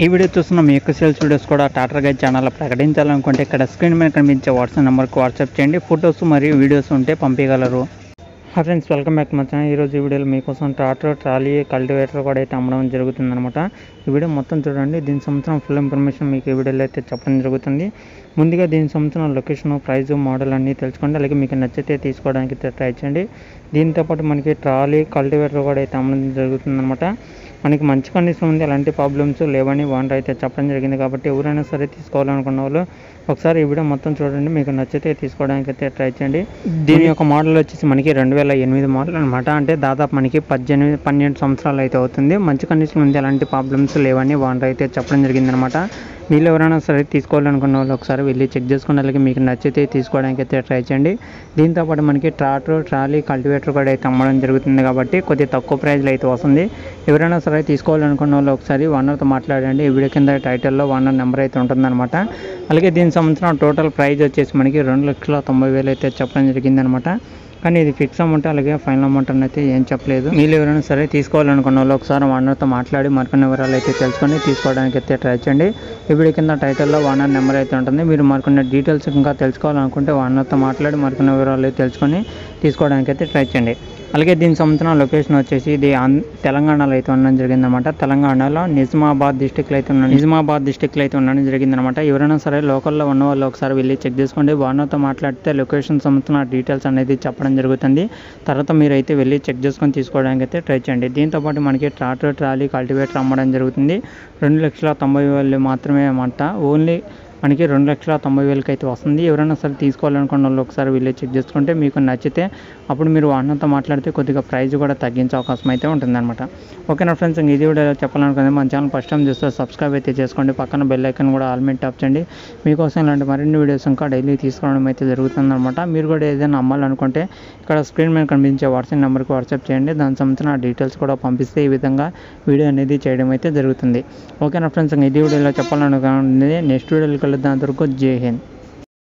ఈ వీడియో చూస్తున్న మీ యొక్క సేల్స్ వీడియోస్ కూడా టాటర్ గైడ్ ఛానల్లో ప్రకటించాలనుకుంటే ఇక్కడ స్క్రీన్ మీద కనిపించే వాట్సాప్ నెంబర్కి వాట్సాప్ చేయండి ఫొటోస్ మరియు వీడియోస్ ఉంటే పంపించగలరు హాయ్ ఫ్రెండ్స్ వెల్కమ్ బ్యాక్ మా ఛానల్ ఈరోజు ఈ వీడియోలో మీకోసం ట్రాక్టర్ ట్రాలీ కల్టివేటర్ కూడా అయితే అమ్మడం జరుగుతుందన్నమాట ఈ వీడియో మొత్తం చూడండి దీని సంవత్సరం ఫుల్ ఇన్ఫర్మేషన్ మీకు ఈ వీడియోలో అయితే చెప్పడం జరుగుతుంది ముందుగా దీని సంవత్సరం లొకేషన్ ప్రైస్ మోడల్ అన్నీ తెలుసుకోండి అలాగే మీకు నచ్చితే తీసుకోవడానికి అయితే ట్రై చేయండి దీంతో పాటు మనకి ట్రాలీ కల్టివేటర్ కూడా అయితే అమ్మడం జరుగుతుందన్నమాట మనకి మంచి కండిషన్ ఉంది ఎలాంటి ప్రాబ్లమ్స్ లేవని ఓనర్ అయితే చెప్పడం జరిగింది కాబట్టి ఎవరైనా సరే తీసుకోవాలనుకున్న వాళ్ళు ఒకసారి ఈ వీడియో మొత్తం చూడండి మీకు నచ్చితే తీసుకోవడానికి అయితే ట్రై చేయండి దీని యొక్క మోడల్ వచ్చేసి మనకి రెండు వేల ఎనిమిది మోడల్ అనమాట అంటే దాదాపు మనకి పద్దెనిమిది పన్నెండు సంవత్సరాలు అయితే అవుతుంది మంచి కండిషన్ ఉంది ఎలాంటి ప్రాబ్లమ్స్ లేవని ఓనర్ అయితే చెప్పడం జరిగింది అనమాట మీరు ఎవరైనా సరే తీసుకోవాలనుకున్న వాళ్ళు ఒకసారి వెళ్ళి చెక్ చేసుకుని అలాగే మీకు నచ్చితే తీసుకోవడానికి అయితే ట్రై చేయండి దీంతో పాటు మనకి ట్రాక్టర్ ట్రాలీ కల్టివేటర్ కూడా అయితే అమ్మడం జరుగుతుంది కాబట్టి కొద్దిగా తక్కువ ప్రైజ్లో అయితే వస్తుంది ఎవరైనా సరే తీసుకోవాలనుకున్న వాళ్ళు ఒకసారి ఓనర్తో మాట్లాడండి ఈ వీడియో కింద టైటిల్లో ఓనర్ నెంబర్ అయితే ఉంటుందన్నమాట అలాగే దీని సంవత్సరం టోటల్ ప్రైజ్ వచ్చేసి మనకి రెండు లక్షల తొంభై వేలు అయితే చెప్పడం జరిగిందనమాట కానీ ఇది ఫిక్స్ అమౌంట్ అలాగే ఫైనల్ అమౌంట్ అని అయితే ఏం చెప్పలేదు మీరు ఎవరైనా సరే తీసుకోవాలనుకున్న వాళ్ళు ఒకసారి ఓనర్తో మాట్లాడి మరికొన్ని వివరాలు అయితే తెలుసుకొని తీసుకోవడానికి అయితే ట్రై చేయండి ఈ వీడియో కింద టైటిల్లో ఓనర్ నెంబర్ అయితే ఉంటుంది మీరు మరికొన్ని డీటెయిల్స్ ఇంకా తెలుసుకోవాలనుకుంటే ఓనర్తో మాట్లాడి మరికొన్ని వివరాలు అయితే తెలుసుకొని తీసుకోవడానికి అయితే ట్రై చేయండి అలాగే దీని సంవత్సరం లొకేషన్ వచ్చేసి ఇది ఆంధ్ర తెలంగాణలో అయితే ఉండడం జరిగిందనమాట తెలంగాణలో నిజామాబాద్ డిస్టిక్లో అయితే ఉన్న నిజామాబాద్ డిస్టిక్లో అయితే ఉండడం జరిగిందనమాట ఎవరైనా సరే లోకల్లో ఉన్న వాళ్ళు ఒకసారి వెళ్ళి చెక్ చేసుకోండి ఓనర్తో మాట్లాడితే లొకేషన్ సంబంధించిన డీటెయిల్స్ అనేది చెప్పడం జరుగుతుంది తర్వాత మీరు అయితే వెళ్ళి చెక్ చేసుకొని తీసుకోవడానికి అయితే ట్రై చేయండి దీంతో పాటు మనకి ట్రాక్టర్ ట్రాలీ కల్టివేటర్ అమ్మడం జరుగుతుంది రెండు లక్షల తొంభై వేలు మాత్రమే అన్నమాట ఓన్లీ మనకి రెండు లక్షల తొంభై వేలకి అయితే వస్తుంది ఎవరైనా సరే తీసుకోవాలనుకున్న వాళ్ళు ఒకసారి వెళ్ళి చెక్ చేసుకుంటే మీకు నచ్చితే అప్పుడు మీరు అన్నంతో మాట్లాడితే కొద్దిగా ప్రైస్ కూడా తగ్గించే అవకాశం అయితే ఉంటుందన్నమాట ఓకేనా ఫ్రెండ్స్ ఇంక ఇది వీడియో చెప్పాలనుకుంటే మన ఛానల్ ఫస్ట్ టైం చూస్తే సబ్స్క్రైబ్ అయితే చేసుకోండి పక్కన బెల్ ఐకన్ కూడా ఆల్మెంట్ టాప్ చేయండి మీకోసం ఇలాంటి మరిన్ని వీడియోస్ ఇంకా డైలీ తీసుకోవడం అయితే జరుగుతుందన్నమాట మీరు కూడా ఏదైనా అమ్మాలనుకుంటే ఇక్కడ స్క్రీన్ మీద కనిపించే వాట్సాప్ నెంబర్కి వాట్సాప్ చేయండి దాని సంబంధించిన డీటెయిల్స్ కూడా పంపిస్తే ఈ విధంగా వీడియో అనేది చేయడం అయితే జరుగుతుంది ఓకేనా ఫ్రెండ్స్ ఇంక ఇది వీడియోలో చెప్పాలనుకుంటే నెక్స్ట్ వీడియోలో కలుద్దాం అంతవరకు జై హింద్